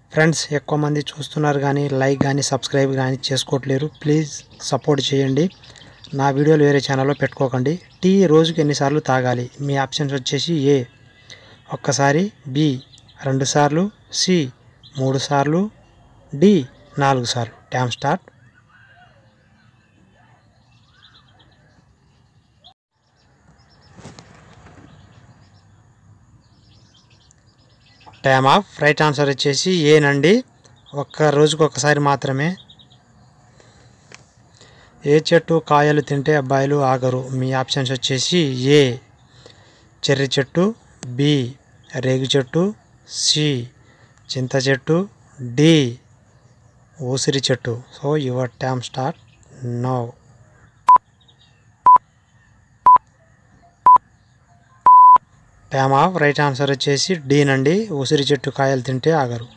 friends ఎక్కువ మంది చూస్తున్నారు కానీ లైక్ కానీ సబ్స్క్రైబ్ కానీ చేసుకోవట్లేరు ప్లీజ్ సపోర్ట్ చేయండి నా వీడియోలు వేరే ఛానల్లో పెట్టుకోకండి టీ రోజుకి ఎన్నిసార్లు తాగాలి మీ ఆప్షన్స్ వచ్చేసి ఏ ఒక్కసారి బి రెండు సార్లు సి మూడు సార్లు డి నాలుగు సార్లు time start time off right answer వచ్చేసి ఏనండి ఒక్క రోజుకు ఒకసారి మాత్రమే ఏ చెట్టు కాయలు తింటే అబ్బాయిలు ఆగరు మీ ఆప్షన్స్ వచ్చేసి ఏ చెర్రి చెట్టు బి రేగు చెట్టు సి చింత చెట్టు డి ఊసిరి చెట్టు so your time start no time off right answer వచ్చేసి డీనండి ఉసిరి చెట్టు కాయలు తింటే ఆగరు